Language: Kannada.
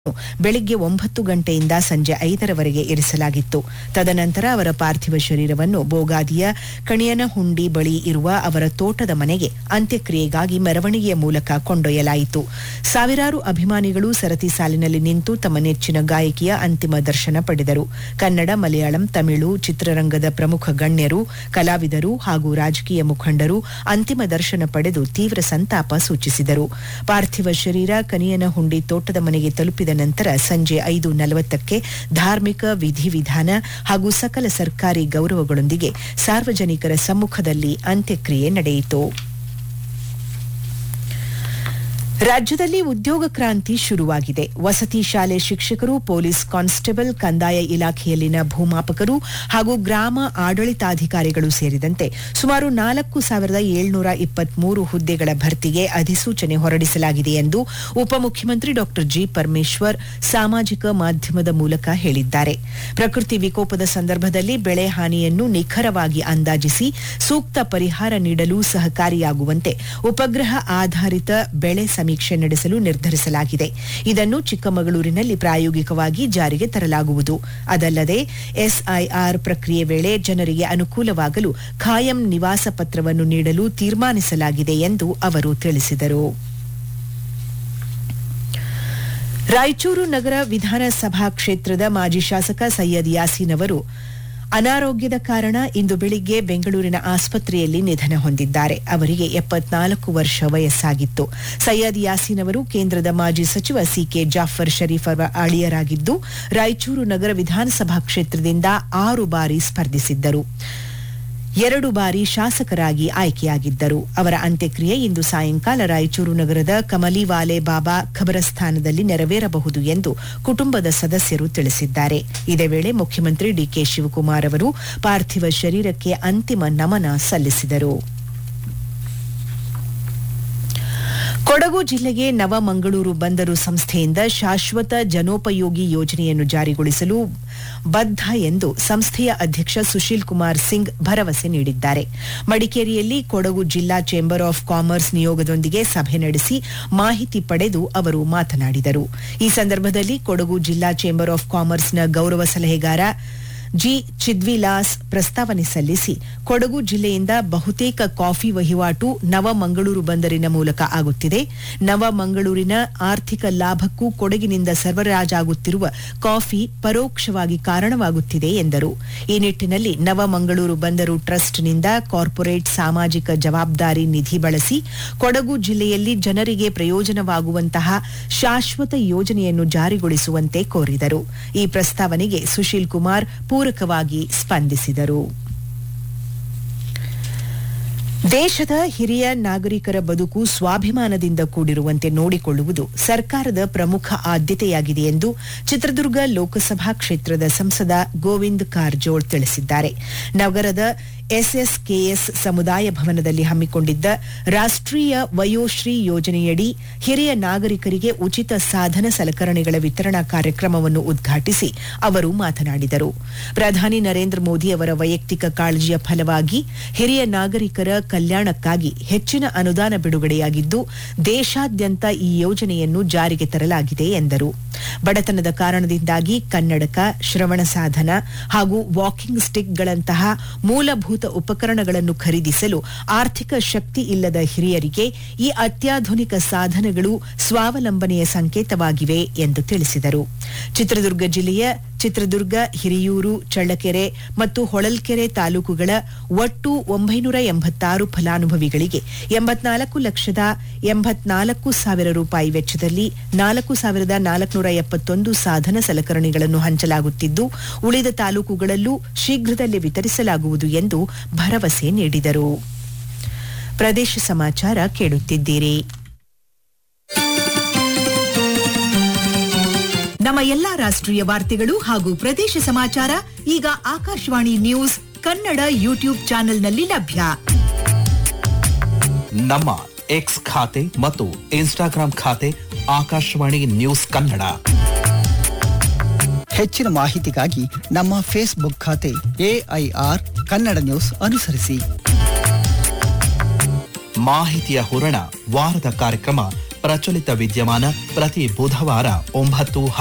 ಬೆಳಿಗ್ಗೆ ಒಂಬತ್ತು ಗಂಟೆಯಿಂದ ಸಂಜೆ ಐದರವರೆಗೆ ಇರಿಸಲಾಗಿತ್ತು ತದನಂತರ ಅವರ ಪಾರ್ಥಿವ ಶರೀರವನ್ನು ಬೋಗಾದಿಯ ಕಣಿಯನಹುಂಡಿ ಬಳಿ ಇರುವ ಅವರ ತೋಟದ ಮನೆಗೆ ಅಂತ್ಯಕ್ರಿಯೆಗಾಗಿ ಮೆರವಣಿಗೆಯ ಮೂಲಕ ಕೊಂಡೊಯ್ಯಲಾಯಿತು ಸಾವಿರಾರು ಅಭಿಮಾನಿಗಳು ಸರತಿ ಸಾಲಿನಲ್ಲಿ ನಿಂತು ತಮ್ಮ ನೆಚ್ಚಿನ ಗಾಯಕಿಯ ಅಂತಿಮ ದರ್ಶನ ಪಡೆದರು ಕನ್ನಡ ಮಲಯಾಳಂ ತಮಿಳು ಚಿತ್ರರಂಗದ ಪ್ರಮುಖ ಗಣ್ಯರು ಕಲಾವಿದರು ಹಾಗೂ ರಾಜಕೀಯ ಮುಖಂಡರು ಅಂತಿಮ ದರ್ಶನ ಪಡೆದು ತೀವ್ರ ಸಂತಾಪ ಸೂಚಿಸಿದರು ಪಾರ್ಥಿವ ಶರೀರ ಕನಿಯನಹುಂಡಿ ತೋಟದ ಮನೆಗೆ ತಲುಪಿದ ನಂತರ ಸಂಜೆ ಐದು ನಲವತ್ತಕ್ಕೆ ಧಾರ್ಮಿಕ ವಿಧಿವಿಧಾನ ಹಾಗೂ ಸಕಲ ಸರ್ಕಾರಿ ಗೌರವಗಳೊಂದಿಗೆ ಸಾರ್ವಜನಿಕರ ಸಮ್ಮುಖದಲ್ಲಿ ಅಂತ್ಯಕ್ರಿಯೆ ನಡೆಯಿತು ರಾಜ್ಯದಲ್ಲಿ ಉದ್ಯೋಗ ಕ್ರಾಂತಿ ಶುರುವಾಗಿದೆ ವಸತಿ ಶಾಲೆ ಶಿಕ್ಷಕರು ಪೊಲೀಸ್ ಕಾನ್ಸ್ಟೇಬಲ್ ಕಂದಾಯ ಇಲಾಖೆಯಲ್ಲಿನ ಭೂಮಾಪಕರು ಹಾಗೂ ಗ್ರಾಮ ಆಡಳಿತಾಧಿಕಾರಿಗಳು ಸೇರಿದಂತೆ ಸುಮಾರು ನಾಲ್ಕು ಸಾವಿರದ ಏಳ್ನೂರ ಇಪ್ಪತ್ಮೂರು ಹುದ್ದೆಗಳ ಭರ್ತಿಗೆ ಅಧಿಸೂಚನೆ ಹೊರಡಿಸಲಾಗಿದೆ ಎಂದು ಉಪಮುಖ್ಯಮಂತ್ರಿ ಡಾ ಜಿ ಪರಮೇಶ್ವರ್ ಸಾಮಾಜಿಕ ಮಾಧ್ಯಮದ ಮೂಲಕ ಹೇಳಿದ್ದಾರೆ ಪ್ರಕೃತಿ ವಿಕೋಪದ ಸಂದರ್ಭದಲ್ಲಿ ಬೆಳೆ ಹಾನಿಯನ್ನು ನಿಖರವಾಗಿ ಅಂದಾಜಿಸಿ ಸೂಕ್ತ ಪರಿಹಾರ ನೀಡಲು ಸಹಕಾರಿಯಾಗುವಂತೆ ಉಪಗ್ರಹ ಆಧಾರಿತ ಬೆಳೆ ಸಮೀಕ್ಷೆ ನಡೆಸಲು ನಿರ್ಧರಿಸಲಾಗಿದೆ ಇದನ್ನು ಚಿಕ್ಕಮಗಳೂರಿನಲ್ಲಿ ಪ್ರಾಯೋಗಿಕವಾಗಿ ಜಾರಿಗೆ ತರಲಾಗುವುದು ಅದಲ್ಲದೆ ಎಸ್ಐಆರ್ ಪ್ರಕ್ರಿಯೆ ವೇಳೆ ಜನರಿಗೆ ಅನುಕೂಲವಾಗಲು ಖಾಯಂ ನಿವಾಸ ಪತ್ರವನ್ನು ನೀಡಲು ತೀರ್ಮಾನಿಸಲಾಗಿದೆ ಎಂದು ಅವರು ತಿಳಿಸಿದರು ರಾಯಚೂರು ನಗರ ವಿಧಾನಸಭಾ ಕ್ಷೇತ್ರದ ಮಾಜಿ ಶಾಸಕ ಸೈಯದ್ ಯಾಸೀನ್ ಅವರು ಅನಾರೋಗ್ಯದ ಕಾರಣ ಇಂದು ಬೆಳಿಗ್ಗೆ ಬೆಂಗಳೂರಿನ ಆಸ್ಪತ್ರೆಯಲ್ಲಿ ನಿಧನ ಹೊಂದಿದ್ದಾರೆ ಅವರಿಗೆ ಎಪ್ಪತ್ನಾಲ್ಕು ವರ್ಷ ವಯಸ್ಸಾಗಿತ್ತು ಸೈಯದ್ ಯಾಸೀನ್ ಅವರು ಕೇಂದ್ರದ ಮಾಜಿ ಸಚಿವ ಸಿಕೆ ಜಾಫರ್ ಶರೀಫ್ ಅವರ ಅಳಿಯರಾಗಿದ್ದು ರಾಯಚೂರು ನಗರ ವಿಧಾನಸಭಾ ಕ್ಷೇತ್ರದಿಂದ ಆರು ಬಾರಿ ಸ್ಪರ್ಧಿಸಿದ್ದರು ಎರಡು ಬಾರಿ ಶಾಸಕರಾಗಿ ಆಯ್ಕೆಯಾಗಿದ್ದರು ಅವರ ಅಂತ್ಯಕ್ರಿಯೆ ಇಂದು ಸಾಯಂಕಾಲ ರಾಯಚೂರು ನಗರದ ಕಮಲಿವಾಲೆ ಬಾಬಾ ಖಬರಸ್ಥಾನದಲ್ಲಿ ನೆರವೇರಬಹುದು ಎಂದು ಕುಟುಂಬದ ಸದಸ್ಯರು ತಿಳಿಸಿದ್ದಾರೆ ಇದೇ ವೇಳೆ ಮುಖ್ಯಮಂತ್ರಿ ಡಿಕೆ ಶಿವಕುಮಾರ್ ಅವರು ಪಾರ್ಥಿವ ಶರೀರಕ್ಕೆ ಅಂತಿಮ ನಮನ ಸಲ್ಲಿಸಿದರು ಕೊಡಗು ಜಿಲ್ಲೆಗೆ ನವಮಂಗಳೂರು ಬಂದರು ಸಂಸ್ಥೆಯಿಂದ ಶಾಶ್ವತ ಜನೋಪಯೋಗಿ ಯೋಜನೆಯನ್ನು ಜಾರಿಗೊಳಿಸಲು ಬದ್ಧ ಎಂದು ಸಂಸ್ಥೆಯ ಅಧ್ಯಕ್ಷ ಸುಶೀಲ್ ಕುಮಾರ್ ಸಿಂಗ್ ಭರವಸೆ ನೀಡಿದ್ದಾರೆ ಮಡಿಕೇರಿಯಲ್ಲಿ ಕೊಡಗು ಜಿಲ್ಲಾ ಚೇಂಬರ್ ಆಫ್ ಕಾಮರ್ಸ್ ನಿಯೋಗದೊಂದಿಗೆ ಸಭೆ ನಡೆಸಿ ಮಾಹಿತಿ ಪಡೆದು ಅವರು ಮಾತನಾಡಿದರು ಈ ಸಂದರ್ಭದಲ್ಲಿ ಕೊಡಗು ಜಿಲ್ಲಾ ಚೇಂಬರ್ ಆಫ್ ಕಾಮರ್ಸ್ನ ಗೌರವ ಸಲಹೆಗಾರ ಜಿ ಚಿದ್ವಿಲಾಸ್ ಪ್ರಸ್ತಾವನೆ ಸಲ್ಲಿಸಿ ಕೊಡಗು ಜಿಲ್ಲೆಯಿಂದ ಬಹುತೇಕ ಕಾಫಿ ವಹಿವಾಟು ನವಮಂಗಳೂರು ಬಂದರಿನ ಮೂಲಕ ಆಗುತ್ತಿದೆ ನವಮಂಗಳೂರಿನ ಆರ್ಥಿಕ ಲಾಭಕ್ಕೂ ಕೊಡಗಿನಿಂದ ಸರಬರಾಜಾಗುತ್ತಿರುವ ಕಾಫಿ ಪರೋಕ್ಷವಾಗಿ ಕಾರಣವಾಗುತ್ತಿದೆ ಎಂದರು ಈ ನಿಟ್ಟಿನಲ್ಲಿ ನವಮಂಗಳೂರು ಬಂದರು ಟ್ರಸ್ಟ್ನಿಂದ ಕಾರ್ಪೊರೇಟ್ ಸಾಮಾಜಿಕ ಜವಾಬ್ದಾರಿ ನಿಧಿ ಬಳಸಿ ಕೊಡಗು ಜಿಲ್ಲೆಯಲ್ಲಿ ಜನರಿಗೆ ಪ್ರಯೋಜನವಾಗುವಂತಹ ಶಾಶ್ವತ ಯೋಜನೆಯನ್ನು ಜಾರಿಗೊಳಿಸುವಂತೆ ಕೋರಿದರು ಈ ಪ್ರಸ್ತಾವನೆಗೆ ಸುಶೀಲ್ ಕುಮಾರ್ ಪೂರಕವಾಗಿ ಸ್ಪಂದಿಸಿದರು ದೇಶದ ಹಿರಿಯ ನಾಗರಿಕರ ಬದುಕು ಸ್ವಾಭಿಮಾನದಿಂದ ಕೂಡಿರುವಂತೆ ನೋಡಿಕೊಳ್ಳುವುದು ಸರ್ಕಾರದ ಪ್ರಮುಖ ಆದ್ಯತೆಯಾಗಿದೆ ಎಂದು ಚಿತ್ರದುರ್ಗ ಲೋಕಸಭಾ ಕ್ಷೇತ್ರದ ಸಂಸದ ಗೋವಿಂದ್ ಕಾರಜೋಳ್ ತಿಳಿಸಿದ್ದಾರೆ ನಗರದ ಎಸ್ಎಸ್ಕೆಎಸ್ ಸಮುದಾಯ ಭವನದಲ್ಲಿ ಹಮ್ಮಿಕೊಂಡಿದ್ದ ರಾಷ್ಟ್ರೀಯ ವಯೋಶ್ರೀ ಯೋಜನೆಯಡಿ ಹಿರಿಯ ನಾಗರಿಕರಿಗೆ ಉಚಿತ ಸಾಧನ ಸಲಕರಣೆಗಳ ವಿತರಣಾ ಕಾರ್ಯಕ್ರಮವನ್ನು ಉದ್ಘಾಟಿಸಿ ಅವರು ಮಾತನಾಡಿದರು ಪ್ರಧಾನಿ ನರೇಂದ್ರ ಮೋದಿ ಅವರ ವೈಯಕ್ತಿಕ ಕಾಳಜಿಯ ಫಲವಾಗಿ ಹಿರಿಯ ನಾಗರಿಕರ ಕಲ್ಯಾಣಕ್ಕಾಗಿ ಹೆಚ್ಚಿನ ಅನುದಾನ ಬಿಡುಗಡೆಯಾಗಿದ್ದು ದೇಶಾದ್ಯಂತ ಈ ಯೋಜನೆಯನ್ನು ಜಾರಿಗೆ ತರಲಾಗಿದೆ ಎಂದರು ಬಡತನದ ಕಾರಣದಿಂದಾಗಿ ಕನ್ನಡಕ ಶ್ರವಣ ಸಾಧನ ಹಾಗೂ ವಾಕಿಂಗ್ ಸ್ಟಿಕ್ಗಳಂತಹ ಮೂಲಭೂತ ಉಪಕರಣಗಳನ್ನು ಖರೀದಿಸಲು ಆರ್ಥಿಕ ಶಕ್ತಿ ಇಲ್ಲದ ಹಿರಿಯರಿಗೆ ಈ ಅತ್ಯಾಧುನಿಕ ಸಾಧನಗಳು ಸ್ವಾವಲಂಬನೆಯ ಸಂಕೇತವಾಗಿವೆ ಎಂದು ತಿಳಿಸಿದರು ಚಿತ್ರದುರ್ಗ ಜಿಲ್ಲೆಯ ಚಿತ್ರದುರ್ಗ ಹಿರಿಯೂರು ಚಳ್ಳಕೆರೆ ಮತ್ತು ಹೊಳಲ್ಕೆರೆ ತಾಲೂಕುಗಳ ಒಟ್ಟು ಒಂಬೈನೂರ ಎಂಬತ್ತಾರು ಫಲಾನುಭವಿಗಳಿಗೆ ಎಂಬತ್ನಾಲ್ಕು ಲಕ್ಷದ ಎಂಬತ್ನಾಲ್ಕು ಸಾವಿರ ರೂಪಾಯಿ ವೆಚ್ಚದಲ್ಲಿ ನಾಲ್ಕು ಸಾವಿರದ ನಾಲ್ಕುನೂರ ಎಪ್ಪತ್ತೊಂದು ಸಾಧನ ಸಲಕರಣೆಗಳನ್ನು ಹಂಚಲಾಗುತ್ತಿದ್ದು ಉಳಿದ ತಾಲೂಕುಗಳಲ್ಲೂ ಶೀಘ್ರದಲ್ಲೇ ವಿತರಿಸಲಾಗುವುದು ಎಂದು ಭರವಸೆ ನೀಡಿದರು ಪ್ರದೇಶ ಸಮಾಚಾರ ಕೇಳುತ್ತಿದ್ದೀರಿ ನಮ್ಮ ಎಲ್ಲಾ ರಾಷ್ಟ್ರೀಯ ವಾರ್ತೆಗಳು ಹಾಗೂ ಪ್ರದೇಶ ಸಮಾಚಾರ ಈಗ ಆಕಾಶವಾಣಿ ನ್ಯೂಸ್ ಕನ್ನಡ ಯೂಟ್ಯೂಬ್ ಚಾನೆಲ್ನಲ್ಲಿ ಲಭ್ಯ ನಮ್ಮ ಎಕ್ಸ್ ಖಾತೆ ಮತ್ತು ಇನ್ಸ್ಟಾಗ್ರಾಂ ಖಾತೆ ಆಕಾಶವಾಣಿ ನ್ಯೂಸ್ ಕನ್ನಡ ಹೆಚ್ಚಿನ ಮಾಹಿತಿಗಾಗಿ ನಮ್ಮ ಫೇಸ್ಬುಕ್ ಖಾತೆ ಎಐಆರ್ ಕನ್ನಡ ನ್ಯೂಸ್ ಅನುಸರಿಸಿ ಮಾಹಿತಿಯ ಹೊರಣ ವಾರದ ಕಾರ್ಯಕ್ರಮ ಪ್ರಚಲಿತ ವಿದ್ಯಮಾನ ಪ್ರತಿ ಬುಧವಾರ ಒಂಬತ್ತು